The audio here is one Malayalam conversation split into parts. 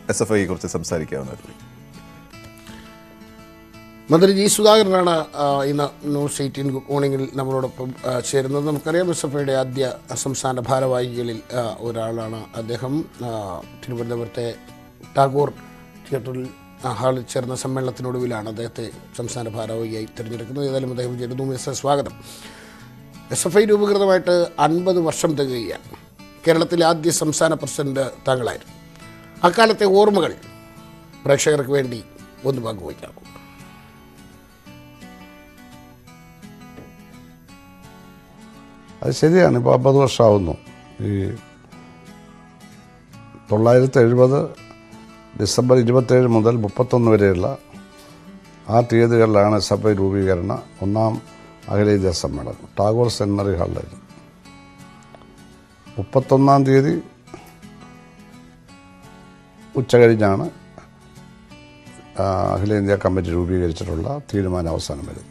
എസ് എഫ് ഐയെ കുറിച്ച് സംസാരിക്കാവുന്നത് മന്ത്രി ജി സുധാകരനാണ് ആ, ഇന്ന് ന്യൂസ് എയ്റ്റീൻ ഗുഡ് മോർണിംഗിൽ നമ്മളോടൊപ്പം ആ, ചേരുന്നത് നമുക്കറിയാം എസ് എഫ് ഐയുടെ ആദ്യ സംസ്ഥാന ഭാരവാഹികളിൽ ആ, ഒരാളാണ് അദ്ദേഹം ആ, തിരുവനന്തപുരത്തെ ടാഗോർ തിയേറ്ററിൽ ആ, ഹാളിൽ ചേർന്ന സമ്മേളനത്തിനൊടുവിലാണ് അദ്ദേഹത്തെ സംസ്ഥാന ഭാരവാഹിയായി തിരഞ്ഞെടുക്കുന്നത് ഏതായാലും അദ്ദേഹം ചേരുന്നു മിസ്റ്റർ സ്വാഗതം എസ് എഫ് ഐ രൂപീകൃതമായിട്ട് അൻപത് വർഷം തികയുകയാണ് കേരളത്തിലെ ആദ്യ സംസ്ഥാന പ്രസിഡന്റ് താങ്കളായിരുന്നു അക്കാലത്തെ ഓർമ്മകൾ പ്രേക്ഷകർക്ക് വേണ്ടി ഒന്ന് പങ്കുവയ്ക്കാമോ അത് ശരിയാണ് ഇപ്പോൾ അമ്പത് വർഷമാവുന്നു ഈ തൊള്ളായിരത്തി എഴുപത് ഡിസംബർ ഇരുപത്തേഴ് മുതൽ മുപ്പത്തൊന്ന് വരെയുള്ള ആ തീയതികളിലാണ് എസ് എഫ് ഐ രൂപീകരണ ഒന്നാം അഖിലേന്ത്യാ സമ്മേളനം ടാഗോർ സെമിനറി ഹാളിലായിരുന്നു മുപ്പത്തൊന്നാം തീയതി ഉച്ച കഴിഞ്ഞാണ് ആ, അഖിലേന്ത്യാ കമ്മിറ്റി രൂപീകരിച്ചിട്ടുള്ള തീരുമാനം അവസാനം വരുന്നത്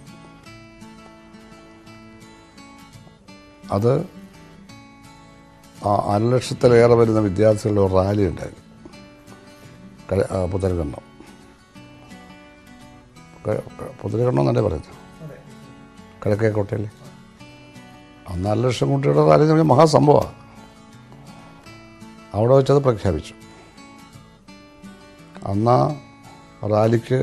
അത് ആ അരലക്ഷത്തിലേറെ വരുന്ന വിദ്യാർത്ഥികളുടെ ഒരു റാലി ഉണ്ടായിരുന്നു കല- ആ, പുത്തരിക്കണ്ടം ക- ക- പുത്തരിക്കണ്ടം എന്നല്ലേ പറയുന്നത് കിഴക്കേക്കോട്ടയിൽ ആ നാല് ലക്ഷം കുട്ടികളുടെ റാലി എന്ന് പറഞ്ഞാൽ മഹാസംഭവമാണ് അവിടെ വെച്ചത് പ്രഖ്യാപിച്ചു അന്ന് ആ റാലിക്ക്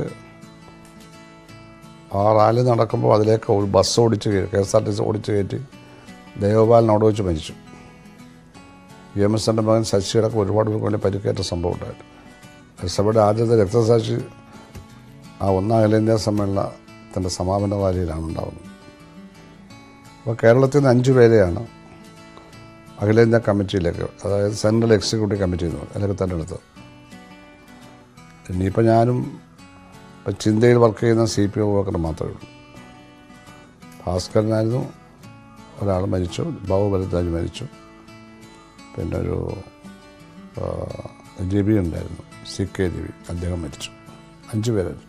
ആ റാലി നടക്കുമ്പോൾ അതിലേക്ക് ഒരു ബസ് ഓടിച്ച് കേ- K S R T C ഓടിച്ച് കയറ്റി ദേവപാലൻ അവിടെ വെച്ച് മരിച്ചു ഇ എം എസിൻ്റെ മകൻ ശശിയുടെ ഒരുപാട് പേർക്ക് വലിയ പരിക്കേറ്റ സംഭവം ഉണ്ടായിരുന്നു എസ്എബിയുടെ ആദ്യത്തെ രക്തസാക്ഷി ആ ഒന്നാം അഖിലേന്ത്യാ സമ്മേളനത്തിൻ്റെ സമാപന റാലിയിലാണ് ഉണ്ടാകുന്നത് അപ്പോൾ കേരളത്തിൽ നിന്ന് അഞ്ച് പേരെയാണ് അഖിലേന്ത്യാ കമ്മിറ്റിയിലേക്ക് അതായത് സെൻട്രൽ എക്സിക്യൂട്ടീവ് കമ്മിറ്റി എന്ന് പറയും അതിലേക്ക് തിരഞ്ഞെടുത്തത് ഇനിയിപ്പോൾ ഞാനും ഇപ്പം ചിന്തയിൽ വർക്ക് ചെയ്യുന്ന സി പി ഒ മാത്രമേ ഉള്ളൂ ഭാസ്കരനായിരുന്നു ഒരാൾ മരിച്ചു ബാബു ഭരദ്വാജ് മരിച്ചു പിന്നെ ഒരു ആ, രവി ഉണ്ടായിരുന്നു സി കെ രവി അദ്ദേഹം മരിച്ചു അഞ്ച് പേരായിരുന്നു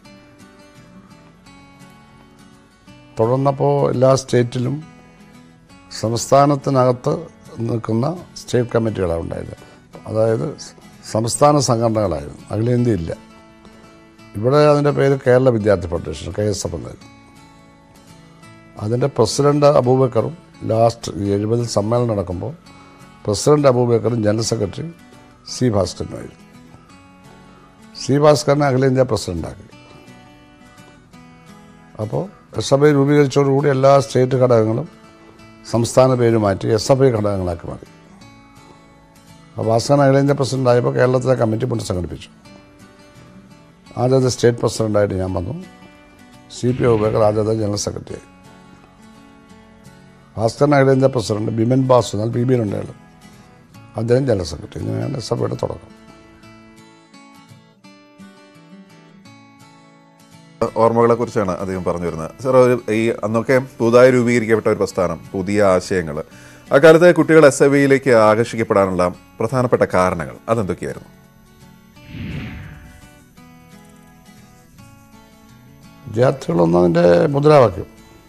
തുടർന്നപ്പോൾ എല്ലാ സ്റ്റേറ്റിലും സംസ്ഥാനത്തിനകത്ത് നിൽക്കുന്ന സ്റ്റേറ്റ് കമ്മിറ്റികളാണ് ഉണ്ടായത് അതായത് സംസ്ഥാന സംഘടനകളായിരുന്നു അഖിലേന്ത്യ ഇല്ല ഇവിടെ അതിൻ്റെ പേര് കേരള വിദ്യാർത്ഥി ഫെഡറേഷൻ കെ എസ് എഫ് എന്നായിരുന്നു അതിൻ്റെ പ്രസിഡന്റ് അബൂബക്കറും ലാസ്റ്റ് എഴുപതിൽ സമ്മേളനം നടക്കുമ്പോൾ പ്രസിഡന്റ് അബൂബക്കറും ജനറൽ സെക്രട്ടറി സി ഭാസ്കരനുമായിരുന്നു സി ഭാസ്കരനെ അഖിലേന്ത്യാ പ്രസിഡന്റാക്കി അപ്പോൾ എസ് എഫ് ഐ രൂപീകരിച്ചതോടുകൂടി എല്ലാ സ്റ്റേറ്റ് ഘടകങ്ങളും സംസ്ഥാന പേര് മാറ്റി എസ് എഫ് ഐ ഘടകങ്ങളാക്കി മാറി അപ്പോൾ ഭാസ്കരൻ അഖിലേന്ത്യാ പ്രസിഡന്റായപ്പോൾ കേരളത്തിലെ കമ്മിറ്റി പുനഃസംഘടിപ്പിച്ചു ആദ്യത്തെ സ്റ്റേറ്റ് പ്രസിഡന്റായിട്ട് ഞാൻ വന്നു സി പി അബൂബക്കർ ആദ്യത്തെ ജനറൽ സെക്രട്ടറിയായി ഭാസ്കരൻ അഖിലേന്ത്യാ പ്രസിഡന്റ് ബിമൻ ബാസു എന്നാൽ പി ബി ഉണ്ടായാലും അദ്ദേഹം ജനറൽ സെക്രട്ടറി ഇങ്ങനെയാണ് എസ് എഫ് ഐയുടെ തുടക്കം ഓർമ്മകളെ കുറിച്ചാണ് അദ്ദേഹം പറഞ്ഞു വരുന്നത് സാർ ഒരു ഈ അന്നൊക്കെ പുതുതായി രൂപീകരിക്കപ്പെട്ട ഒരു പ്രസ്ഥാനം പുതിയ ആശയങ്ങൾ അക്കാലത്തെ കുട്ടികൾ എസ് എഫ് ഐയിലേക്ക് ആകർഷിക്കപ്പെടാനുള്ള പ്രധാനപ്പെട്ട കാരണങ്ങൾ അതെന്തൊക്കെയായിരുന്നു വിദ്യാർത്ഥികളൊന്നതിൻ്റെ മുദ്രാവാക്യം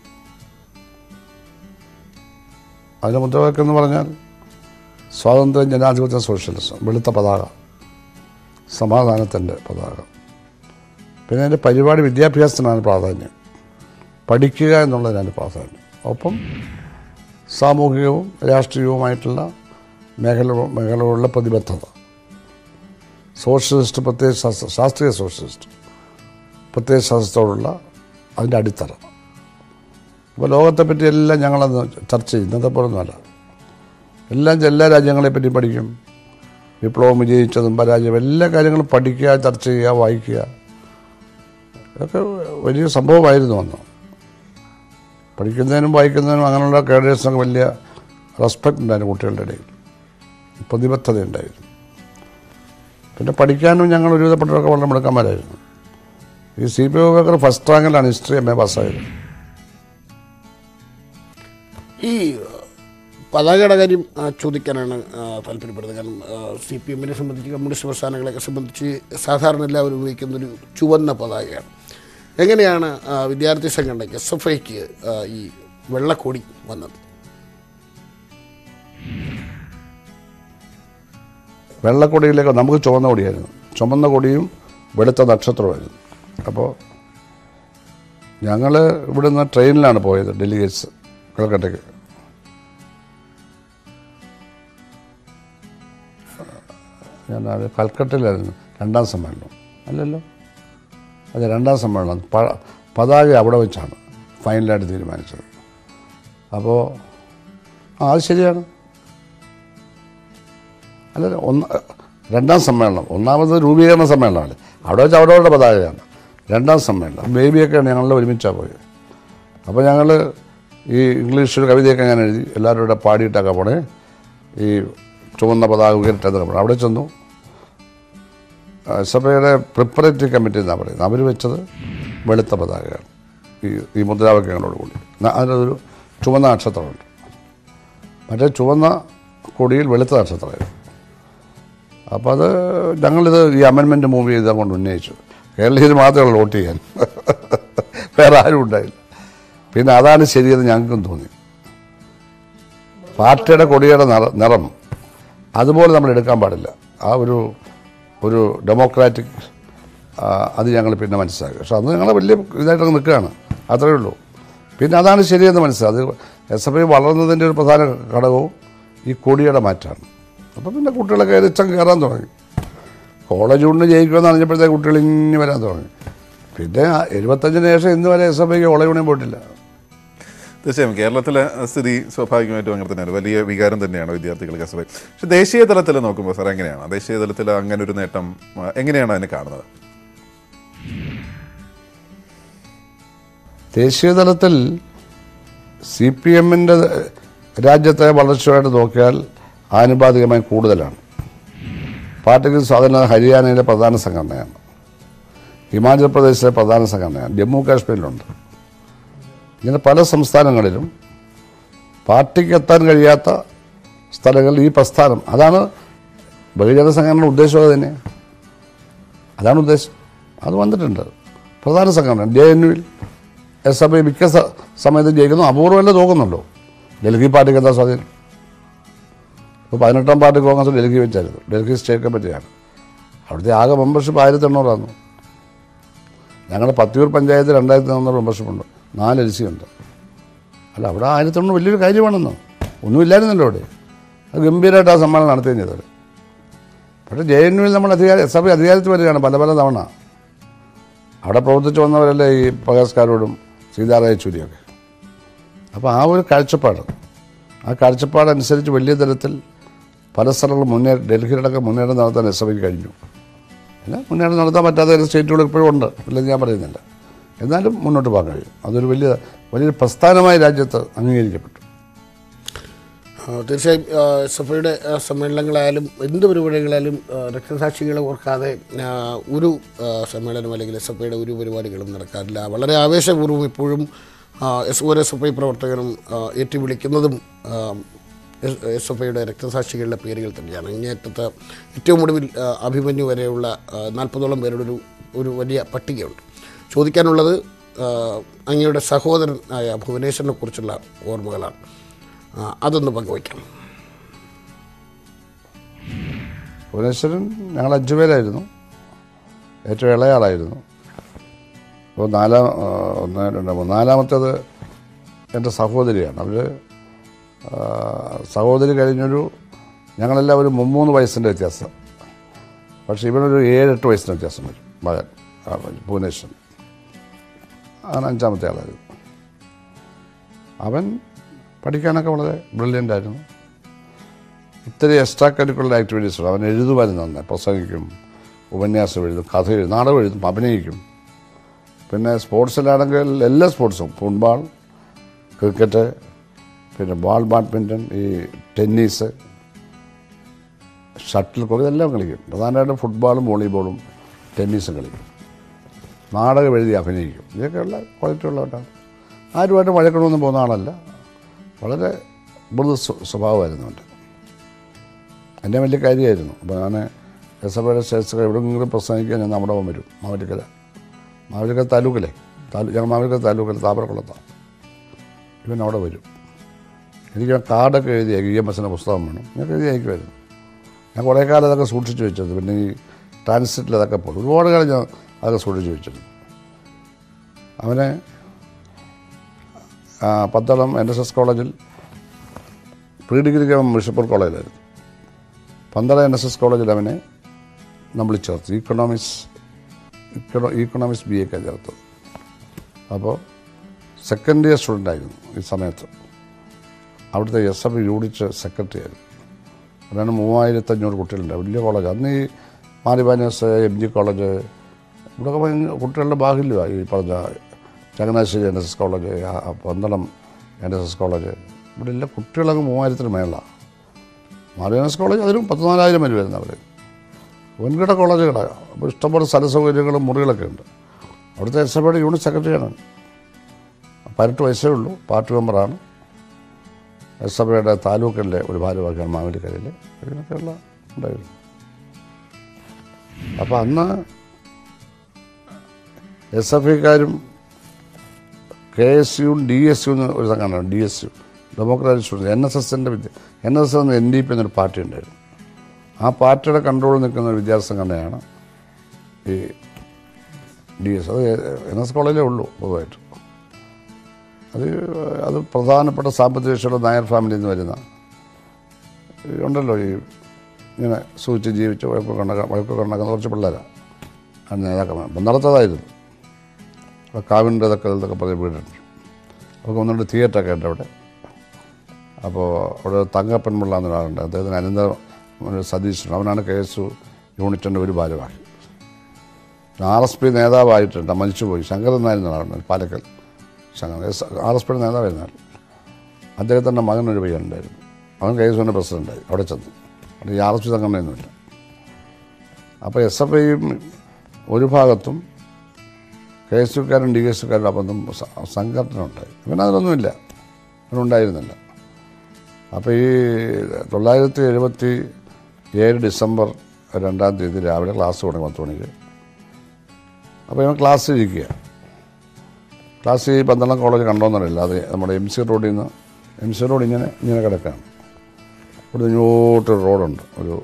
അതിൻ്റെ മുദ്രാവാക്യം എന്ന് പറഞ്ഞാൽ സ്വാതന്ത്ര്യം ജനാധിപത്യ സോഷ്യലിസം വെളുത്ത പതാക സമാധാനത്തിൻ്റെ പതാക പിന്നെ അതിൻ്റെ പരിപാടി വിദ്യാഭ്യാസത്തിനാണ് പ്രാധാന്യം പഠിക്കുക എന്നുള്ളതിനാണ് പ്രാധാന്യം ഒപ്പം സാമൂഹികവും രാഷ്ട്രീയവുമായിട്ടുള്ള മേഖല മേഖലകളുള്ള പ്രതിബദ്ധത സോഷ്യലിസ്റ്റ് പ്രത്യേക ശാസ്ത്ര ശാസ്ത്രീയ സോഷ്യലിസ്റ്റ് പ്രത്യേക ശാസ്ത്രത്തോടുള്ള അതിൻ്റെ അടിത്തറ അപ്പോൾ ലോകത്തെപ്പറ്റി എല്ലാം ഞങ്ങളത് ചർച്ച ചെയ്യും ഇന്നത്തെ പോലൊന്നുമല്ല എല്ലാം എല്ലാ രാജ്യങ്ങളെപ്പറ്റി പഠിക്കും വിപ്ലവം വിജയിച്ചതും പരാജയം എല്ലാ കാര്യങ്ങളും പഠിക്കുക ചർച്ച ചെയ്യുക വായിക്കുക ഇതൊക്കെ വലിയ സംഭവമായിരുന്നു അന്ന് പഠിക്കുന്നതിനും വായിക്കുന്നതിനും അങ്ങനെയുള്ള കേഡേഴ്സിനൊക്കെ വലിയ റെസ്പെക്റ്റ് ഉണ്ടായിരുന്നു കുട്ടികളുടെ ഇടയിൽ പ്രതിബദ്ധത ഉണ്ടായിരുന്നു പിന്നെ പഠിക്കാനും ഞങ്ങൾ ഒരുവിധപ്പെട്ടവരൊക്കെ വളരെ മിടുക്കന്മാരായിരുന്നു ഈ സി പി ഒ ഫസ്റ്റ് റാങ്കിലാണ് ഹിസ്റ്ററി എം എ പാസ്സായത് ഈ പതാകയുടെ കാര്യം ആ, ചോദിക്കാനാണ് ആ, താല്പര്യപ്പെടുന്നത് കാരണം സി പി എമ്മിനെ സംബന്ധിച്ച് കമ്മ്യൂണിസ്റ്റ് പ്രസ്ഥാനങ്ങളെയൊക്കെ സംബന്ധിച്ച് സാധാരണ എല്ലാവരും ഉപയോഗിക്കുന്ന ഒരു ചുവന്ന പതാകയാണ് എങ്ങനെയാണ് ആ, വിദ്യാർത്ഥി സംഘടനയ്ക്ക് എസ് എഫ് ഐക്ക് ഈ വെള്ളക്കൊടി വന്നത് വെള്ളക്കൊടിയിലേക്ക് നമുക്ക് ചുവന്ന കൊടിയായിരുന്നു ചുമന്ന കൊടിയും വെളുത്ത നക്ഷത്രമായിരുന്നു അപ്പോൾ ഞങ്ങൾ ഇവിടുന്ന് ട്രെയിനിലാണ് പോയത് ഡെലിഗേറ്റ്സ് കൽക്കട്ടയ്ക്ക് ഞാൻ അത് കൽക്കട്ടയിലായിരുന്നു രണ്ടാം സമ്മേളനം അല്ലല്ലോ അതെ രണ്ടാം സമ്മേളനം പ പതാക അവിടെ വെച്ചാണ് ഫൈനലായിട്ട് തീരുമാനിച്ചത് അപ്പോൾ ആ അത് ശരിയാണ് അല്ല ഒന്ന് രണ്ടാം സമ്മേളനം ഒന്നാമത് രൂപീകരണ സമ്മേളനമാണ് അവിടെ വെച്ച് അവിടെ പതാകയാണ് രണ്ടാം സമ്മേളനം ബേബിയൊക്കെയാണ് ഞങ്ങൾ ഒരുമിച്ചാണ് പോയത് അപ്പോൾ ഞങ്ങൾ ഈ ഇംഗ്ലീഷ് ഒരു കവിതയൊക്കെ ഞാൻ എഴുതി എല്ലാവരും കൂടെ പാടിയിട്ടൊക്കെ പോണേ ഈ ചുവന്ന പതാക ഉയരട്ടെന്നൊക്കെ പറഞ്ഞു അവിടെ ചെന്നു സഭയുടെ പ്രിപ്പറേറ്ററി കമ്മിറ്റി എന്നാണ് പറയുന്നത് അവർ വെച്ചത് വെളുത്ത പതാകയാണ് ഈ ഈ മുദ്രാവാക്യങ്ങളോട് കൂടി ന- അതിനൊരു ചുവന്ന നക്ഷത്രമുണ്ട് മറ്റേ ചുവന്ന കൊടിയിൽ വെളുത്ത നക്ഷത്രമായിരുന്നു അപ്പോൾ അത് ഞങ്ങളിത് ഈ അമെൻമെൻറ്റ് മൂവ് ചെയ്ത് അങ്ങോട്ട് ഉന്നയിച്ചു കേരളീയർ മാത്രമേ ഉള്ളൂ വോട്ട് ചെയ്യാൻ വേറെ ആരും ഉണ്ടായില്ല പിന്നെ അതാണ് ശരിയെന്ന് ഞങ്ങൾക്കും തോന്നി പാർട്ടിയുടെ കൊടിയുടെ നിറ നിറം അതുപോലെ നമ്മൾ എടുക്കാൻ പാടില്ല ആ ഒരു ഒരു ഡെമോക്രാറ്റിക് ആ, അത് ഞങ്ങൾ പിന്നെ മനസ്സിലാക്കി പക്ഷെ അന്ന് ഞങ്ങൾ വലിയ ഇതായിട്ട് നിൽക്കുകയാണ് അത്രയേ ഉള്ളൂ പിന്നെ അതാണ് ശരിയെന്ന് മനസ്സിലായി അത് എസ് എഫ് ഐ വളർന്നതിൻ്റെ ഒരു പ്രധാന ഘടകവും ഈ കൊടിയുടെ മാറ്റമാണ് അപ്പോൾ പിന്നെ കുട്ടികളൊക്കെ എരിച്ചം കയറാൻ തുടങ്ങി കോളേജ് കൊണ്ട് ജയിക്കുമെന്ന് അറിഞ്ഞപ്പോഴത്തേക്ക് കുട്ടികൾ ഇനി വരാൻ തുടങ്ങി പിന്നെ ആ എഴുപത്തഞ്ചിന് ശേഷം ഇന്ന് വരെ എസ് എഫ് ഐക്ക് കോളേജ് യൂണിയൻ പോയിട്ടില്ല തീർച്ചയായും കേരളത്തിലെ സ്ഥിതി സ്വാഭാവികമായിട്ടും അങ്ങനെ തന്നെയാണ് വലിയ വികാരം തന്നെയാണ് വിദ്യാർത്ഥികൾക്ക് എസ് പക്ഷെ ദേശീയ തലത്തിൽ നോക്കുമ്പോൾ സാർ എങ്ങനെയാണ് ദേശീയ തലത്തിൽ അങ്ങനെ ഒരു നേട്ടം ആ, എങ്ങനെയാണ് അതിനെ കാണുന്നത് ദേശീയ തലത്തിൽ സി പി എമ്മിൻ്റെ രാജ്യത്തെ വളർച്ചയായിട്ട് നോക്കിയാൽ ആനുപാതികമായി കൂടുതലാണ് പാർട്ടിക്ക് സ്വാധീനം ഹരിയാനയിലെ പ്രധാന സംഘടനയാണ് ഹിമാചൽ പ്രദേശിലെ പ്രധാന സംഘടനയാണ് ജമ്മു കാശ്മീരിലുണ്ട് ഇങ്ങനെ പല സംസ്ഥാനങ്ങളിലും പാർട്ടിക്ക് എത്താൻ കഴിയാത്ത സ്ഥലങ്ങളിൽ ഈ പ്രസ്ഥാനം അതാണ് ബഹുജന സംഘടനയുടെ ഉദ്ദേശം അത് തന്നെയാണ് അതാണ് ഉദ്ദേശം അത് വന്നിട്ടുണ്ട് പ്രധാന സംഘടന ജെ എൻ യുവിൽ എസ് എഫ് ഐ മിക്ക സ- സമയത്തും ജയിക്കുന്നു അപൂർവമല്ല തോക്കുന്നുണ്ടോ ഡൽഹി പാർട്ടിക്ക് എന്താ സ്വാധീനം ഇപ്പോൾ പതിനെട്ടാം പാർട്ടി കോൺഗ്രസ് ഡൽഹി വെച്ചായിരുന്നു ഡൽഹി സ്റ്റേറ്റ് കമ്മിറ്റിയാണ് അവിടുത്തെ ആകെ മെമ്പർഷിപ്പ് ആയിരത്തി എണ്ണൂറാണ് ഞങ്ങളുടെ പത്തിയൂർ പഞ്ചായത്ത് രണ്ടായിരത്തി നാന്നൂറ് മെമ്പർഷിപ്പ് ഉണ്ട് നാല് എൽ സി ഉണ്ട് അല്ല അവിടെ ആയിരത്തി എണ്ണൂറ് വലിയൊരു കാര്യമാണെന്ന് ഒന്നുമില്ലായിരുന്നല്ലോ അവിടെ അത് ഗംഭീരമായിട്ട് ആ സമ്മേളനം നടത്തുകയും ചെയ്തത് പക്ഷേ ജെ എൻ യുവിൽ നമ്മൾ അധികാര എസ് എഫ് ഐ അധികാരത്തിൽ വരികയാണ് പല പല തവണ അവിടെ പ്രവർത്തിച്ചു വന്നവരല്ലേ ഈ പകസ്കാരോടും സീതാറായ യെച്ചൂരിയൊക്കെ അപ്പോൾ ആ ഒരു കാഴ്ചപ്പാട് ആ കാഴ്ചപ്പാടനുസരിച്ച് വലിയ തരത്തിൽ പല സ്ഥലങ്ങളും മുന്നേ ഡൽഹിയിലടക്കം മുന്നേറ്റം നടത്താൻ എസ് എഫ് ഐക്ക് കഴിഞ്ഞു അല്ല മുന്നേറ്റം നടത്താൻ പറ്റാത്ത ചില സ്റ്റേറ്റുകൾ ഇപ്പോഴും ഉണ്ട് ഇല്ലെന്ന് ഞാൻ പറയുന്നില്ല എന്നാലും മുന്നോട്ട് പോകാൻ കഴിയും അതൊരു വലിയ വലിയൊരു പ്രസ്ഥാനമായി രാജ്യത്ത് അംഗീകരിക്കപ്പെട്ടു ആ, തീർച്ചയായും എസ് എഫ് ഐയുടെ സമ്മേളനങ്ങളായാലും എന്ത് പരിപാടികളായാലും ആ, രക്തസാക്ഷികളെ ഓർക്കാതെ ആ, ഒരു ആ, സമ്മേളനം അല്ലെങ്കിൽ എസ് എഫ് ഐയുടെ ഒരു പരിപാടികളും നടക്കാറില്ല വളരെ ആവേശപൂർവ്വം ഇപ്പോഴും ആ, എസ് ഒരു എസ് എഫ് ഐ പ്രവർത്തകരും ആ, ഏറ്റുവിളിക്കുന്നതും ആ, എസ് എസ് എഫ് ഐയുടെ രക്തസാക്ഷികളുടെ പേരുകൾ തന്നെയാണ് ഇങ്ങേറ്റത്ത് ഏറ്റവും ഒടുവിൽ ആ, അഭിമന്യു വരെയുള്ള ആ, നാൽപ്പതോളം പേരുടെ ഒരു ഒരു വലിയ പട്ടികയുണ്ട് ചോദിക്കാനുള്ളത് ആ, അങ്ങയുടെ സഹോദരനായ ഭുവനേശ്വരനെ കുറിച്ചുള്ള ഓർമ്മകളാണ് ആ, അതൊന്ന് പങ്കുവയ്ക്കാം ഭുവനേശ്വരൻ ഞങ്ങൾ അഞ്ചു പേരായിരുന്നു ഏറ്റവും ഇളയാളായിരുന്നു അപ്പോൾ നാലാം ആ, ഒന്ന് രണ്ട് മൂന്ന് നാലാമത്തേത് എൻ്റെ സഹോദരിയാണ് അവർ സഹോദരി കഴിഞ്ഞൊരു ഞങ്ങളെല്ലാം ഒരു മുമ്മൂന്ന് വയസ്സിൻ്റെ വ്യത്യാസം പക്ഷേ ഇവനൊരു ഏഴെട്ട് വയസ്സിൻ്റെ വ്യത്യാസം വരും മകൻ ആ, ഭുവനേശ്വരൻ ആണ് അഞ്ചാമത്തെ ആളായിരുന്നു അവൻ പഠിക്കാനൊക്കെ വളരെ ബ്രില്യൻ്റ് ആയിരുന്നു ഇത്തിരി എക്സ്ട്രാ കരിക്കുലർ ആക്ടിവിറ്റീസ് ഉണ്ട് അവൻ എഴുതുമായിരുന്നു നന്നായി പ്രസംഗിക്കും ഉപന്യാസം എഴുതും കഥ എഴുതും നാടകം എഴുതും അഭിനയിക്കും പിന്നെ സ്പോർട്സിലാണെങ്കിൽ എല്ലാ സ്പോർട്സും ഫുട്ബോൾ ക്രിക്കറ്റ് പിന്നെ ബോൾ ബാഡ്മിൻ്റൺ ഈ ടെന്നീസ് ഷട്ടിൽ കോക്ക് ഇതെല്ലാം കളിക്കും പ്രധാനമായിട്ടും ഫുട്ബോളും വോളിബോളും ടെന്നീസും കളിക്കും നാടകം എഴുതി അഭിനയിക്കും ഇതൊക്കെയുള്ള ക്വാളിറ്റി ഉള്ളവരാണ് ആരുമായിട്ട് വഴക്കണമെന്ന് പോകുന്ന ആളല്ല വളരെ മൃദു സ്വ- സ്വഭാവമായിരുന്നു അവൻ്റെ എൻ്റെ വലിയ കാര്യമായിരുന്നു അപ്പോൾ ഞാൻ എസ് എഫ് ഐയുടെ സ്റ്റേറ്റ്സ് എവിടെയെങ്കിലും പ്രസംഗിക്കാൻ ഞാൻ നമ്മുടെ ഒപ്പം വരും മാവലിക്കര മാവലിക്കര താലൂക്കിലെ താലൂ ഞങ്ങൾ മാവലിക്കര താലൂക്കിൽ താമരക്കുളത്താണ് ഇവൻ അവിടെ വരും എനിക്ക് ആ കാർഡൊക്കെ എഴുതി ഇ എം എസിൻ്റെ പുസ്തകം വേണം ഞാൻ എഴുതി അയക്കുമായിരുന്നു ഞാൻ കുറേ കാലം അതൊക്കെ സൂക്ഷിച്ചു വെച്ചത് പിന്നെ ഈ ട്രാൻസിറ്റിൽ അതൊക്കെ പോയി ഒരുപാട് കാലം ഞാൻ അതൊക്കെ സൂക്ഷിച്ച് വെച്ചിരുന്നു അവനെ ആ, പന്തളം എൻ എസ് എസ് കോളേജിൽ പ്രീ ഡിഗ്രിക്ക് അവൻ ബിഷപ്പൂർ കോളേജിലായിരുന്നു പന്തളം എൻ എസ് എസ് കോളേജിൽ അവനെ നമ്മൾ ചേർത്ത് ഇക്കണോമിക്സ് ഇക്കണോ ഇക്കണോമിക്സ് ബി എക്ക് ചേർത്തത് അപ്പോൾ സെക്കൻഡ് ഇയർ സ്റ്റുഡൻ്റ് ആയിരുന്നു ഈ സമയത്ത് അവിടുത്തെ എസ് എഫ് യൂണിറ്റ് സെക്രട്ടറി ആയിരുന്നു അതാണ് മൂവായിരത്തഞ്ഞൂറ് കുട്ടികളുണ്ട് വലിയ കോളേജ് അന്ന് ഈ മാരിബാനസ് എം ജി കോളേജ് ഇവിടെയൊക്കെ ഭയങ്കര കുട്ടികളുടെ ബാഹുല്യമാണ് ഈ പറഞ്ഞ Changanassery N S S college ആ, Pandalam N S S college ഇവിടെ എല്ലാ കുട്ടികളൊക്കെ മൂവായിരത്തിന് മേളാണ് മാറി എൻ എസ് കോളേജ് അതിലും പത്തിനാലായിരം പേര് വരുന്നവർ വൻകിട കോളേജുകളാണ് അപ്പോൾ ഇഷ്ടംപോലെ സ്ഥല സൗകര്യങ്ങളും മുറികളൊക്കെ ഉണ്ട് അവിടുത്തെ എസ് എഫ് യൂണിറ്റ് സെക്രട്ടറിയാണ് പതിനെട്ട് വയസ്സേ ഉള്ളൂ പാർട്ടി മെമ്പറാണ് എസ് എഫ് ഐയുടെ താലൂക്കിലെ ഒരു ഭാരവാഹിയാണ് മാവേലിക്കരയിൽ ഇതിനൊക്കെയുള്ള ഉണ്ടായിരുന്നു അപ്പോൾ അന്ന് എസ് എഫ് ഐക്കാരും കെ എസ് യുവും ഡി എസ് യു ഒരു സംഘടന D S U democratic students N S എസിൻ്റെ വിദ്യ എൻ എസ് എസ് എന്ന എൻ ഡി പി എന്നൊരു പാർട്ടി ഉണ്ടായിരുന്നു ആ പാർട്ടിയുടെ കൺട്രോളിൽ നിൽക്കുന്ന ഒരു വിദ്യാർത്ഥി സംഘടനയാണ് ഈ ഡി എസ് അത് എൻ എസ് കോളേജിലേ ഉള്ളൂ പൊതുവായിട്ട് അത് അത് പ്രധാനപ്പെട്ട സാമ്പത്തിക ശേഷിയുള്ള നായർ ഫാമിലിയിൽ നിന്ന് വരുന്ന ഈ ഉണ്ടല്ലോ ഈ ഇങ്ങനെ സൂചിച്ച് ജീവിച്ച് വഴക്കൊക്കെ ഉണ്ടാക്കാൻ വഴക്കൊക്കെ ഉണ്ടാക്കുന്ന കുറച്ച് പിള്ളേരാണ് ആണ് നേതാക്കന്മാർ അപ്പം നടത്തതായിരുന്നു അവിടെ കാവിൻ്റെ ഇതൊക്കെ ഇതൊക്കെ പറഞ്ഞ് വീടുണ്ട് അവർക്ക് ഒന്ന് രണ്ട് തിയേറ്ററൊക്കെ ഉണ്ട് അവിടെ അപ്പോൾ അവിടെ തങ്കപ്പൻപിള്ള എന്നൊരാളുണ്ട് അദ്ദേഹത്തിന് അനന്ത ഒരു സതീശൻ അവനാണ് കെ എസ് യു യൂണിറ്റിൻ്റെ ഒരു ഭാരവാഹി ആർ എസ് പി നേതാവായിട്ടുണ്ട് മരിച്ചുപോയി ശങ്കരൻ നായർ എന്നൊരാളുണ്ട് Palakkal Shankar S R S പിയുടെ നേതാവായിരുന്നാൽ അദ്ദേഹത്തിൻ്റെ മകനൊരു പയ്യനുണ്ടായിരുന്നു അവൻ കെ എസ് യുവിൻ്റെ പ്രസിഡൻ്റായി അവിടെ ചെന്നു അവിടെ ഈ ആർ എസ് പി സംഘടനയൊന്നുമില്ല അപ്പോൾ എസ് എഫ് ഐയും ഒരു ഭാഗത്തും കെ എസ് യുക്കാരും ഡി എസ് യുക്കാരും അപ്പം സംഘടന ഉണ്ടായി ഇവനതിലൊന്നുമില്ല ഇവനുണ്ടായിരുന്നില്ല അപ്പോൾ ഈ തൊള്ളായിരത്തി എഴുപത്തി ഏഴ് ഡിസംബർ രണ്ടാം തീയതി രാവിലെ ക്ലാസ് തുടങ്ങി പത്ത് മണിക്ക് അപ്പോൾ ഇവൻ ക്ലാസ്സിൽ ഇരിക്കുക ക്ലാസ് ഈ പന്തളം കോളേജ് കണ്ടോന്നറിയില്ല അത് നമ്മുടെ എം സി റോഡിൽ നിന്ന് എം സി റോഡ് ഇങ്ങനെ ഇങ്ങനെ കിടക്കുകയാണ് ഇവിടെ ഇങ്ങോട്ട് റോഡുണ്ട് ഒരു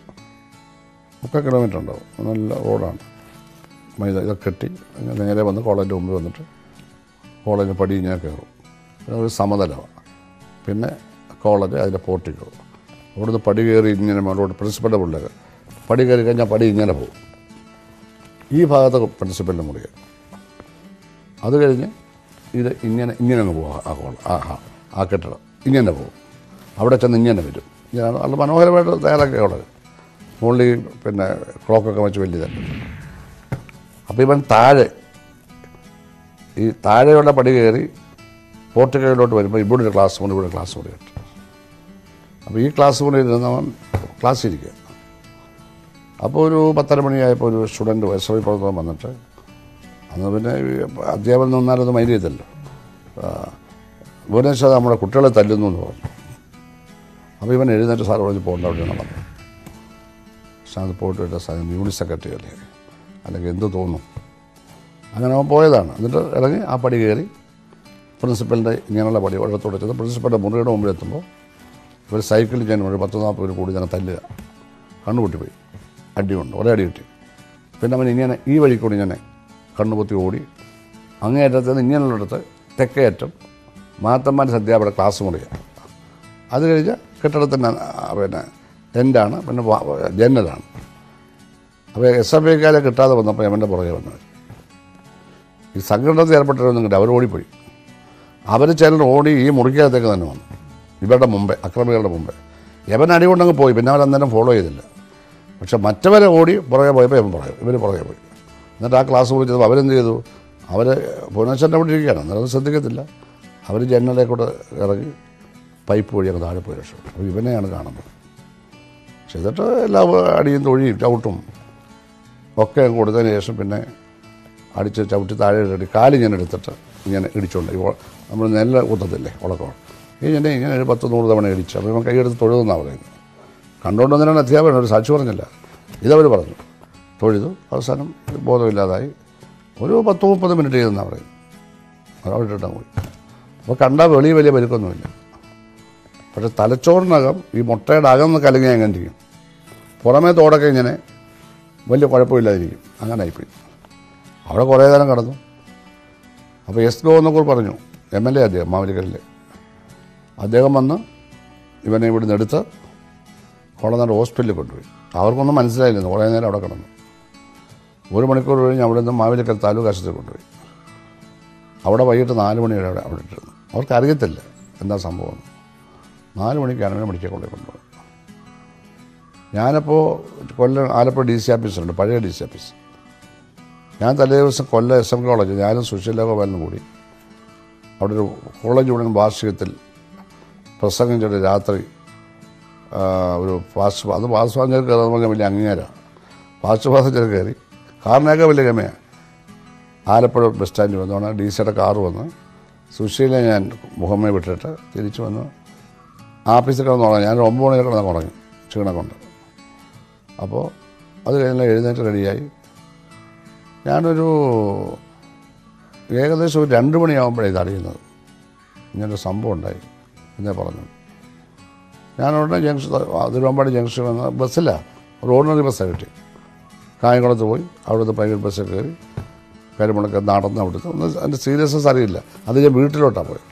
മുക്കാൽ കിലോമീറ്റർ ഉണ്ടാവും നല്ല റോഡാണ് മൈദ ഇതൊക്കെ കെട്ടി ഇങ്ങനെ നേരെ വന്ന് കോളേജിൻ്റെ മുമ്പിൽ വന്നിട്ട് കോളേജിന് പടി ഇങ്ങനെ കയറും പിന്നെ ഒരു സമതലമാണ് പിന്നെ കോളേജ് അതിൻ്റെ പോർട്ടിക്കോ അവിടുന്ന് പടി കയറി ഇങ്ങനെ മേലോട്ട് പ്രിൻസിപ്പലിൻ്റെ പിള്ളേർ പടി കയറി കഴിഞ്ഞാൽ പടി ഇങ്ങനെ പോകും ഈ ഭാഗത്ത് പ്രിൻസിപ്പലിൻ്റെ മുറിയാണ് അത് കഴിഞ്ഞ് ഇത് ഇങ്ങനെ ഇങ്ങനെ അങ്ങ് പോകും ആ കോള ആ ആ ആ കെട്ടിടം ഇങ്ങനെ പോകും അവിടെ ചെന്ന് ഇങ്ങനെ വരും ഇങ്ങനെ നല്ല മനോഹരമായിട്ട് തയ്യാറാക്കിയ കോളേജ് മുകളിൽ പിന്നെ ക്ലോക്കൊക്കെ വെച്ച് വലിയതല്ല അപ്പോൾ ഇവൻ താഴെ ഈ താഴെയുള്ള പടി കയറി പോർട്ടുകയിലോട്ട് വരുമ്പോൾ ഇവിടെ ഒരു ക്ലാസ് മുറി ഇവിടെ ഒരു ക്ലാസ് മുറി കിട്ടും അപ്പോൾ ഈ ക്ലാസ് മുറിയിൽ നിന്ന് അവൻ ക്ലാസ് ഇരിക്കുക അപ്പോൾ ഒരു പത്തര മണിയായപ്പോൾ ഒരു സ്റ്റുഡൻറ്റ് വയസ്സറി പ്രവർത്തനം വന്നിട്ട് അന്ന് പിന്നെ ഈ അധ്യാപനം നിന്നാലൊന്നും മൈൻഡ് ചെയ്തല്ലോ ആ, ഭുവനേശ്വർ നമ്മുടെ കുട്ടികളെ തല്ലുന്നു എന്ന് പറഞ്ഞു അപ്പോൾ ഇവൻ എഴുന്നേറ്റ് സാർ പറഞ്ഞ് പോകേണ്ട അവിടെയാണ് പറഞ്ഞു പക്ഷേ അത് പോയിട്ട് വല്ല സാധനം യൂണിറ്റ് സെക്രട്ടറി അല്ലേ അല്ലെങ്കിൽ എന്ത് തോന്നും അങ്ങനെ അവൻ പോയതാണ് എന്നിട്ട് ഇറങ്ങി ആ പടി കയറി പ്രിൻസിപ്പലിൻ്റെ ഇങ്ങനെയുള്ള പടി വെള്ളത്തോടെ ചെന്ന് പ്രിൻസിപ്പലിൻ്റെ മുറിയുടെ മുമ്പിൽ എത്തുമ്പോൾ ഇവർ സൈക്കിളിൽ ഞാൻ ഒരു പത്ത് നാൽപ്പത് പേര് കൂടി തന്നെ തല്ലുക കണ്ണുപൊട്ടിപ്പോയി അടിയുണ്ട് ഒരേ അടി കിട്ടി പിന്നെ അവൻ ഇങ്ങനെ ഈ വഴി കൂടി ഇങ്ങനെ കണ്ണുപൊത്തി ഓടി അങ്ങേയറ്റത്ത് നിന്ന് ഇങ്ങനെയുള്ളിടത്ത് തെക്കേയറ്റം മാത്തമ്മാൻ്റെ അധ്യാപകരുടെ ക്ലാസ് മുറിയാണ് അത് കഴിഞ്ഞ് കെട്ടിടത്തിൻ്റെ ആ, പിന്നെ എൻഡാണ് പിന്നെ വാ- ജനലാണ് അപ്പോൾ എസ് എഫ് ഐക്കാരെ കിട്ടാതെ വന്നപ്പോൾ അവൻ്റെ പുറകെ വന്നത് ഈ സംഘടനത്തിൽ ഏർപ്പെട്ടവരൊന്നും കിട്ടില്ല അവർ ഓടിപ്പോയി അവർ ചിലർ ഓടി ഈ മുറിക്കകത്തേക്ക് തന്നെ വന്നു ഇവരുടെ മുമ്പേ അക്രമികളുടെ മുമ്പേ യവൻ അടി കൊണ്ടങ്ങ് പോയി പിന്നെ അവർ അന്നേരം ഫോളോ ചെയ്തില്ല പക്ഷെ മറ്റവരെ ഓടി പുറകെ പോയപ്പോൾ ഇവൻ പുറകെ ഇവർ പുറകെ പോയി എന്നിട്ട് ആ ക്ലാസ് വിളിച്ചപ്പോൾ അവരെന്ത് ചെയ്തു അവർ ഭുവനേശ്വരൻ്റെ അവിടെ ഇരിക്കുകയാണ് അന്നേരം അത് ശ്രദ്ധിക്കത്തില്ല അവർ ജനലിൽ കൂടെ ഇറങ്ങി പൈപ്പ് വഴി അങ്ങ് താഴെ പോയി രക്ഷപ്പെട്ടു അപ്പോൾ ഇവനെയാണ് കാണുന്നത് ചെയ്തിട്ട് എല്ലാ അടിയും തൊഴിയും ചവിട്ടും ഒക്കെ അങ്ങ് കൊടുത്തതിന് ശേഷം പിന്നെ അടിച്ച് ചവിട്ടി താഴെ ഇട്ടി കാല് ഞാൻ എടുത്തിട്ട് ഇങ്ങനെ ഇടിച്ചുകൊണ്ട് ഇപ്പോൾ നമ്മൾ നെല്ല് കുത്തത്തില്ലേ ഉളക്കം ഈ ഞാൻ ഇങ്ങനെ ഒരു പത്ത് നൂറ് തവണ ഇടിച്ചു അപ്പോൾ ഇവൻ കൈയെടുത്ത് തൊഴുതെന്നാണ് പറയുന്നത് കണ്ടുകൊണ്ട് വന്നതിനാണ് അധ്യാപകൻ ഒരു സാക്ഷി പറഞ്ഞില്ല ഇതവർ പറഞ്ഞു തൊഴുതു അവസാനം ബോധമില്ലാതായി ഒരു പത്ത് മുപ്പത് മിനിറ്റ് ചെയ്തെന്നാണ് പറയുന്നത് അത് അവിടെ ഇട്ടാൽ പോയി അപ്പോൾ കണ്ടാൽ വെളി വലിയ പരിക്കൊന്നുമില്ല പക്ഷെ തലച്ചോറിനകം ഈ മുട്ടയുടെ അകം ഒന്ന് കലങ്ങി അങ്ങനെ ഇരിക്കും പുറമേ തോടൊക്കെ ഇങ്ങനെ വലിയ കുഴപ്പമില്ലാതിരിക്കും അങ്ങനെ ആയിപ്പോയി അവിടെ കുറേ നേരം കിടന്നു അപ്പോൾ എസ് ഗോ എന്നൊക്കെ പറഞ്ഞു എം എൽ എ അദ്ദേഹം മാവലിക്കലിൽ അദ്ദേഹം വന്ന് ഇവനെ ഇവിടുന്ന് എടുത്ത് കോളനാട് ഹോസ്പിറ്റലിൽ കൊണ്ടുപോയി അവർക്കൊന്നും മനസ്സിലായില്ലെന്ന് കുറേ നേരം അവിടെ കിടന്നു ഒരു മണിക്കൂർ കഴിഞ്ഞ് അവിടെ നിന്ന് മാവേലിക്കൽ താലൂക്ക് ആശുപത്രി കൊണ്ടുപോയി അവിടെ വൈകിട്ട് നാല് മണി വരെ അവിടെ അവിടെ ഇട്ടിരുന്നു അവർക്ക് അറിയത്തില്ല എന്താ സംഭവം നാല് മണിക്കാണ് അവനെ മെഡിക്കൽ കോളേജിൽ കൊണ്ടുപോയത് ഞാനപ്പോൾ കൊല്ലം ആലപ്പുഴ ഡി സി ഓഫീസുണ്ട് പഴയ ഡി സി ഓഫീസ് ഞാൻ തലേ ദിവസം കൊല്ലം എസ് എം കോളേജ് ഞാനും സുശീല ഗോപാലനും കൂടി അവിടെ ഒരു കോളേജ് യൂണിയൻ വാർഷികത്തിൽ പ്രസംഗം ചെയ്ത രാത്രി ആ, ഒരു ഫാസ്റ്റ് അത് ഫാസ്റ്റ് പാസഞ്ചർ കയറുന്ന പറഞ്ഞാൽ വലിയ അംഗീകാരമാണ് ഫാസ്റ്റ് പാസഞ്ചർ കയറി കാറിനൊക്കെ വലിയ ഗമയാണ് ആലപ്പുഴ ബസ് സ്റ്റാൻഡിൽ വന്നോണ ഡി സിയുടെ കാറ് വന്ന് സുശീലെ ഞാൻ മുഹമ്മയെ വിട്ടിട്ട് തിരിച്ചു വന്ന് ആഫീസിൽ കിടന്ന് ഉറങ്ങി ഞാൻ ഒരു ഒമ്പത് മണി കിടന്ന് ഉറങ്ങി ക്ഷീണം കൊണ്ട് അപ്പോൾ അത് കഴിഞ്ഞ് എഴുന്നേറ്റ് റെഡിയായി ഞാനൊരു ഏകദേശം ഒരു രണ്ട് മണിയാകുമ്പോഴേ ഇത് അറിയുന്നത് ഇങ്ങനൊരു സംഭവം ഉണ്ടായി എന്നേ പറഞ്ഞു ഞാൻ ഉടനെ ജംഗ്ഷൻ തിരുവമ്പാടി ജംഗ്ഷൻ വന്ന ബസ്സിലാണ് ഒരു ഓർഡിനറി ബസ്സാണ് കിട്ടി കായംകുളത്ത് പോയി അവിടുത്തെ പ്രൈവറ്റ് ബസ്സിൽ കയറി കരിമുളക്ക് നടന്ന് അവിടുത്തെ ഒന്ന് അതിൻ്റെ സീരിയസ്നെസ് അറിയില്ല അത് ഞാൻ വീട്ടിലോട്ടാണ് പോയി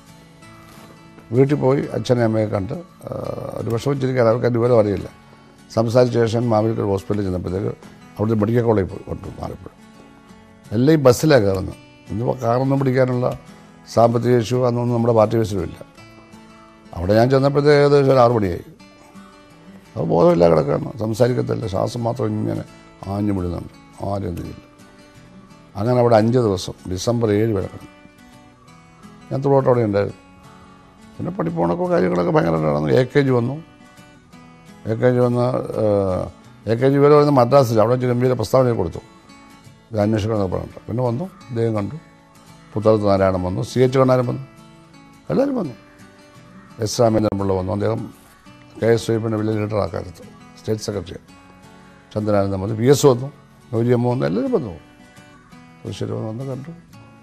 വീട്ടിൽ പോയി അച്ഛനെ അമ്മയെ കണ്ട് ആ, ഒരു വിഷമിച്ചിരിക്കാൻ അവർക്ക് എൻ്റെ വിവരം അറിയില്ല സംസാരിച്ച ശേഷം മാവേലിക്കൽ ഹോസ്പിറ്റലിൽ ചെന്നപ്പോഴത്തേക്ക് അവിടുത്തെ മെഡിക്കൽ കോളേജിൽ പോയി കൊണ്ടു മാറിപ്പോയി എല്ലാം ഈ ബസ്സിലാണ് കയറുന്നത് ഇന്നിപ്പോൾ കാറൊന്നും പിടിക്കാനുള്ള സാമ്പത്തിക ഇഷ്യൂ അന്നൊന്നും നമ്മുടെ പാർട്ടി ബസ്സിലുമില്ല അവിടെ ഞാൻ ചെന്നപ്പോഴത്തേക്ക് ഏകദേശം ഒരു ആറ് മണിയായി അത് ബോധമില്ല കിടക്കുകയാണ് സംസാരിക്കത്തില്ല ശ്വാസം മാത്രം ഇങ്ങനെ ആഞ്ഞു വിടുന്നുണ്ട് ആരും എന്ത് ചെയ്യില്ല അങ്ങനെ അവിടെ അഞ്ച് ദിവസം ഡിസംബർ ഏഴ് വരെ കിടന്നു ഞാൻ ത്രൂട്ട് അവിടെ ഉണ്ടായിരുന്നു പിന്നെ പഠിപ്പുണക്കോ കാര്യങ്ങളൊക്കെ ഭയങ്കര നടന്നു എ കെ ജി വന്നു എ കെ ജി വന്ന് എ കെ ജി വരെ വരുന്ന മദ്രാസിൽ അവിടെ വെച്ച് ഗംഭീര പ്രസ്താവന കൊടുത്തു ഇത് അന്വേഷിക്കണം പറഞ്ഞിട്ട് പിന്നെ വന്നു ഇദ്ദേഹം കണ്ടു പുത്തളത്ത് നാരായണൻ വന്നു സി എച്ച് കണ്ണാരൻ വന്നു എല്ലാവരും വന്നു എസ് രാമേന്ദ്രൻ പിള്ള വന്നു അദ്ദേഹം കെ എസ് വൈപ്പിൻ്റെ വലിയ ലീഡറാക്കാലത്ത് സ്റ്റേറ്റ് സെക്രട്ടറി ചന്ദ്രനാനന്ദൻ വന്നു പി എസ് വന്നു ഗൗരിയമ്മ വന്നു എല്ലാവരും വന്നു തൃശ്ശൂർ വന്ന് കണ്ടു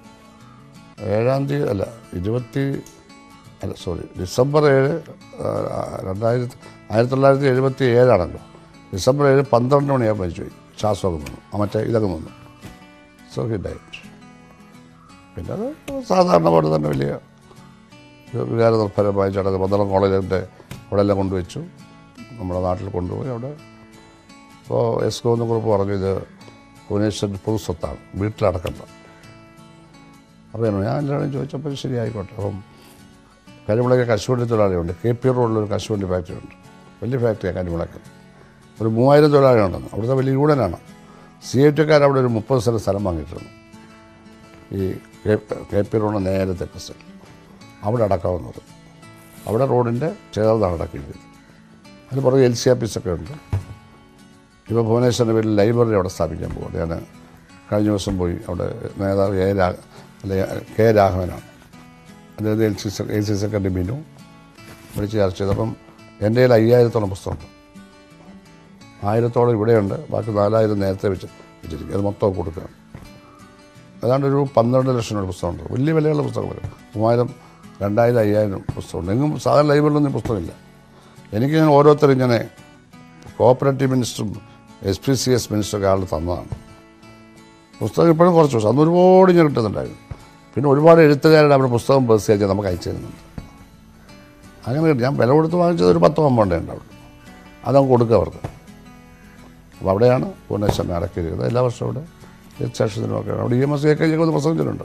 ഏഴാം തീയതി അല്ല ഇരുപത്തി അല്ല സോറി ഡിസംബർ ഏഴ് ആ, രണ്ടായിരത്തി ആയിരത്തി തൊള്ളായിരത്തി എഴുപത്തി ഏഴാണല്ലോ ഡിസംബർ ഏഴ് പന്ത്രണ്ട് മണിയാകുമ്പോൾ മരിച്ചുപോയി ശ്വാസമൊക്കെ വന്നു ആ മറ്റേ ഇതൊക്കെ വന്നു സോ ഹി ഡൈറ്റ് പിന്നെ അത് സാധാരണ പോലെ തന്നെ വലിയ വികാരനിർഭരമായ ചടങ്ങ് പന്തളം കോളേജിൻ്റെ അവിടെ എല്ലാം കൊണ്ടുവച്ചു നമ്മുടെ നാട്ടിൽ കൊണ്ടുപോയി അവിടെ ഇപ്പോൾ എസ്കോ എന്ന് കുറിപ്പ് പറഞ്ഞു ഇത് ഭുവനേശ്വരൻ പൊതു സ്വത്താണ് വീട്ടിലടക്കണ്ട അപ്പോൾ ഞാൻ എല്ലാവരും ചോദിച്ചപ്പോൾ ശരി ആയിക്കോട്ടെ അപ്പം കരിമുളക് കശുവണ്ടി തൊഴിലാളിയുണ്ട് കെ പി റോഡിലൊരു കശുവണ്ടി ഫാക്ടറി ഉണ്ട് വലിയ ഫാക്ടറിയാണ് കരിമുളക്ക് ഒരു മൂവായിരം തൊഴിലാളികളുണ്ടെന്ന് അവിടുത്തെ വലിയ യൂണിയനാണ് സി ഐ ടിക്കാർ അവിടെ ഒരു മുപ്പത് സ്ഥലം സ്ഥലം വാങ്ങിയിട്ടുണ്ട് ഈ കെ- കെ പി റോഡ് നേരെ തെക്ക് സ്ഥലം അവിടെ അടക്കാവുന്നത് അവിടെ റോഡിൻ്റെ ചേർന്നാണ് അടക്കിയത് അതിന് പുറകെ എൽ സി ഓഫീസൊക്കെ ഉണ്ട് ഇപ്പോൾ ഭുവനേശ്വറിൻ്റെ പേരിൽ ലൈബ്രറി അവിടെ സ്ഥാപിക്കാൻ പോകും ഞാൻ കഴിഞ്ഞ ദിവസം പോയി അവിടെ നേതാവ് എ രാ അല്ലെ കെ രാഘവനാണ് അതായത് L C L C secretary Binu വിളിച്ച് ചർച്ച ചെയ്തപ്പം എൻ്റെ കയ്യിൽ അയ്യായിരത്തോളം പുസ്തകമുണ്ട് ആയിരത്തോളം ഇവിടെയുണ്ട് ബാക്കി നാലായിരം നേരത്തെ വെച്ച് വെച്ചിരിക്കും അത് മൊത്തം കൊടുക്കുകയാണ് ഏതാണ്ട് ഒരു പന്ത്രണ്ട് ലക്ഷം രൂപ പുസ്തകമുണ്ട് വലിയ വിലയുള്ള പുസ്തകങ്ങൾ മൂവായിരം രണ്ടായിരം അയ്യായിരം പുസ്തകമുണ്ട് എങ്ങും സാധാരണ ലൈബ്രറിയിലൊന്നും പുസ്തകമില്ല എനിക്കിങ്ങനെ ഓരോരുത്തരും ഇങ്ങനെ കോപ്പറേറ്റീവ് മിനിസ്റ്ററും എസ് പി സി എസ് മിനിസ്റ്ററൊക്കെ ആൾ തന്നതാണ് പുസ്തകം ഇപ്പോഴും കുറച്ച് ദിവസം അന്ന് ഒരുപാട് ഞാൻ കിട്ടുന്നുണ്ടായിരുന്നു പിന്നെ ഒരുപാട് എഴുത്തുകാരുടെ അവിടെ പുസ്തകം പ്രസ് ചെയ്ത് നമുക്ക് അയച്ചു തരുന്നുണ്ട് അങ്ങനെ കിട്ടി ഞാൻ വില കൊടുത്ത് വാങ്ങിച്ചത് ഒരു പത്ത് പമ്പുണ്ടേ ഉണ്ട് അവിടെ അതങ്ങ് കൊടുക്കുക അവർക്ക് അപ്പോൾ അവിടെയാണ് ഭുവനേശ്വരനെ അടക്കിയിരിക്കുന്നത് എല്ലാ വർഷവും അവിടെ രജിസ്ട്രേഷനിലുമൊക്കെ അവിടെ E M S A K ഒന്ന് പ്രസംഗിച്ചിട്ടുണ്ട്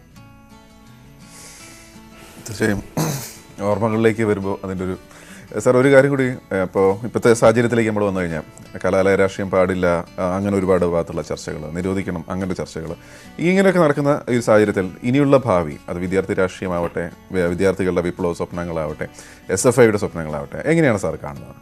തീർച്ചയായും ഓർമ്മകളിലേക്ക് വരുമ്പോൾ അതിൻ്റെ ഒരു സാർ ഒരു കാര്യം കൂടി ഇപ്പോൾ ഇപ്പോഴത്തെ സാഹചര്യത്തിലേക്ക് നമ്മൾ വന്നു കഴിഞ്ഞാൽ കലാലയ രാഷ്ട്രീയം പാടില്ല ആ, അങ്ങനെ ഒരുപാട് ഭാഗത്തുള്ള ചർച്ചകൾ നിരോധിക്കണം അങ്ങനത്തെ ചർച്ചകൾ ഇങ്ങനെയൊക്കെ നടക്കുന്ന ഈ സാഹചര്യത്തിൽ ഇനിയുള്ള ഭാവി അത് വിദ്യാർത്ഥി രാഷ്ട്രീയമാവട്ടെ വി- വിദ്യാർത്ഥികളുടെ വിപ്ലവ സ്വപ്നങ്ങളാവട്ടെ എസ് എഫ് ഐയുടെ സ്വപ്നങ്ങളാവട്ടെ എങ്ങനെയാണ് സാർ കാണുന്നത്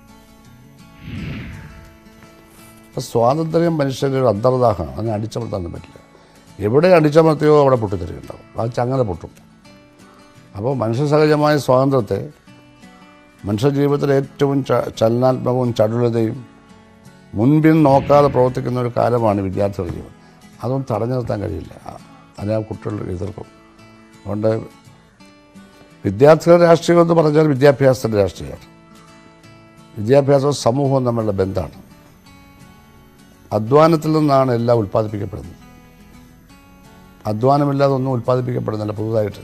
അപ്പോൾ സ്വാതന്ത്ര്യം മനുഷ്യൻ്റെ ഒരു അന്തർദാഹമാണ് അതിനെ അടിച്ചമർത്താൻ പറ്റില്ല എവിടെ അടിച്ചമർത്തിയോ അവിടെ പൊട്ടിത്തെറിയുണ്ടാവും അത് ചങ്ങനെ പൊട്ടും അപ്പോൾ മനുഷ്യ സഹജമായ സ്വാതന്ത്ര്യത്തെ മനുഷ്യ ജീവിതത്തിൽ ഏറ്റവും ച ചലനാത്മകവും ചടുലതയും മുൻപിൻ നോക്കാതെ പ്രവർത്തിക്കുന്ന ഒരു കാലമാണ് വിദ്യാർത്ഥികളുടെ ജീവിതം അതൊന്നും തടഞ്ഞു നിർത്താൻ കഴിയില്ല ആ- അതിനെ ആ കുട്ടികൾ എതിർക്കും അതുകൊണ്ട് വിദ്യാർത്ഥികളുടെ രാഷ്ട്രീയം എന്ന് പറഞ്ഞാൽ വിദ്യാഭ്യാസത്തിൻ്റെ രാഷ്ട്രീയമാണ് വിദ്യാഭ്യാസവും സമൂഹവും തമ്മിലുള്ള ബന്ധമാണ് അധ്വാനത്തിൽ നിന്നാണ് എല്ലാം ഉൽപ്പാദിപ്പിക്കപ്പെടുന്നത് അധ്വാനമില്ലാതെ ഒന്നും ഉൽപ്പാദിപ്പിക്കപ്പെടുന്നില്ല പുതുതായിട്ട്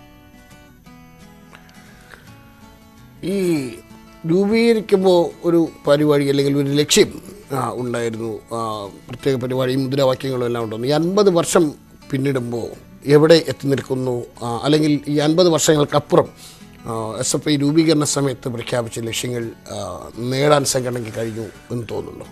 ഈ രൂപീകരിക്കുമ്പോൾ ഒരു പരിപാടി അല്ലെങ്കിൽ ഒരു ലക്ഷ്യം ആ, ഉണ്ടായിരുന്നു ആ, പ്രത്യേക പരിപാടിയും മുദ്രാവാക്യങ്ങളും എല്ലാം ഉണ്ടെന്ന് ഈ അൻപത് വർഷം പിന്നിടുമ്പോൾ എവിടെ എത്തി നിൽക്കുന്നു ആ, അല്ലെങ്കിൽ ഈ അൻപത് വർഷങ്ങൾക്കപ്പുറം എസ് എഫ് ഐ രൂപീകരണ സമയത്ത് പ്രഖ്യാപിച്ച ലക്ഷ്യങ്ങൾ ആ, നേടാൻ സംഘടനയ്ക്ക് കഴിഞ്ഞു എന്ന് തോന്നുന്നു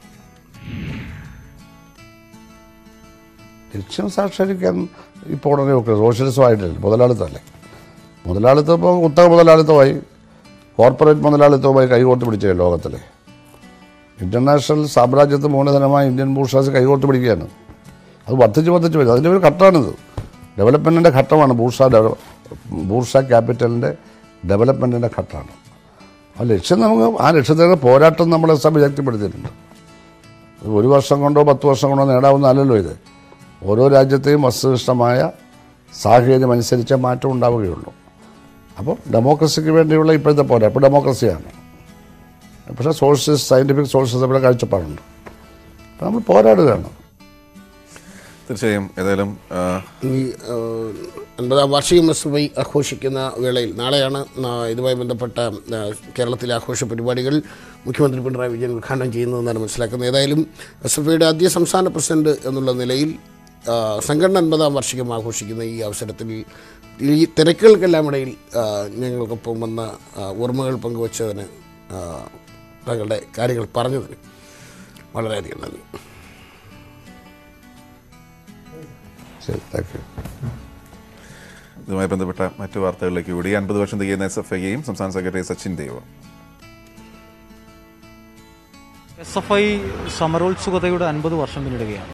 ലക്ഷ്യം സാക്ഷാത്കരിക്കാൻ ഇപ്പോൾ ഉടനെ ഒക്കെ സോഷ്യലിസമായിട്ടില്ല മുതലാളിത്തമല്ലേ മുതലാളിത്തം ഇപ്പോൾ കുത്തക മുതലാളിത്തമായി കോർപ്പറേറ്റ് മുതലാളിത്തവുമായി കൈകോർത്ത് പിടിച്ച ലോകത്തിലെ ഇൻ്റർനാഷണൽ സാമ്രാജ്യത്ത് മൂലധനമായ ഇന്ത്യൻ ബൂർഷാസ് കൈകോർത്ത് പിടിക്കുകയാണ് അത് വർദ്ധിച്ച് വർദ്ധിച്ച് വരും അതിൻ്റെ ഒരു ഘട്ടമാണിത് ഡെവലപ്മെൻറ്റിൻ്റെ ഘട്ടമാണ് ബൂർഷ ഡെവലപ്പ് ബൂർഷ ക്യാപിറ്റലിൻ്റെ ഡെവലപ്മെൻറ്റിൻ്റെ ഘട്ടമാണ് ആ ലക്ഷ്യം നമുക്ക് ആ ലക്ഷ്യത്തിൻ്റെ പോരാട്ടം നമ്മളെ സഭ ശക്തിപ്പെടുത്തിയിട്ടുണ്ട് ഇത് ഒരു വർഷം കൊണ്ടോ പത്ത് വർഷം കൊണ്ടോ നേടാവുന്ന അല്ലല്ലോ ഇത് ഓരോ രാജ്യത്തെയും വസ്തുനിഷ്ഠമായ സാഹചര്യം അനുസരിച്ച് മാറ്റം ഉണ്ടാവുകയുള്ളൂ അപ്പോൾ ഡെമോക്രസിക്ക് വേണ്ടിയുള്ള ഇപ്പോഴത്തെ പോരാ ഇപ്പോൾ ഡെമോക്രസിയാണ് പക്ഷേ സോഷ്യലിസ്റ്റ് സയൻറ്റിഫിക് സോഷ്യലിസത്തിൻ്റെ കാഴ്ചപ്പാടുണ്ട് അപ്പോൾ നമ്മൾ പോരാടുകയാണ് തീർച്ചയായും ഏതായാലും ആ, ഈ ആ, അൻപതാം വാർഷികം എസ് എഫ് ഐ ആഘോഷിക്കുന്ന വേളയിൽ നാളെയാണ് ആ, ഇതുമായി ബന്ധപ്പെട്ട ആ, കേരളത്തിലെ ആഘോഷ പരിപാടികൾ മുഖ്യമന്ത്രി പിണറായി വിജയൻ ഉദ്ഘാടനം ചെയ്യുന്നതെന്നാണ് മനസ്സിലാക്കുന്നത് ഏതായാലും എസ് എഫ് ഐയുടെ ആദ്യ സംസ്ഥാന പ്രസിഡന്റ് എന്നുള്ള നിലയിൽ ആ, സംഘടന അൻപതാം വാർഷികം ആഘോഷിക്കുന്ന ഈ അവസരത്തിൽ ഈ തിരക്കുകൾക്കെല്ലാം ഇടയിൽ ആ, ഞങ്ങൾക്കൊപ്പം വന്ന ആ, ഓർമ്മകൾ പങ്കുവച്ചതിന് ആ, താങ്കളുടെ കാര്യങ്ങൾ പറഞ്ഞതിന് വളരെയധികം നന്ദി ശരി താങ്ക് യു ഇതുമായി ബന്ധപ്പെട്ട മറ്റു വാർത്തകളിലേക്ക് കൂടി അൻപത് വർഷം തികയുന്ന എസ് എഫ് ഐയെയും സംസ്ഥാന secretary Sachin Dev S F I സമരോത്സുകതയുടെ അൻപത് വർഷം പിന്നിടുകയാണ്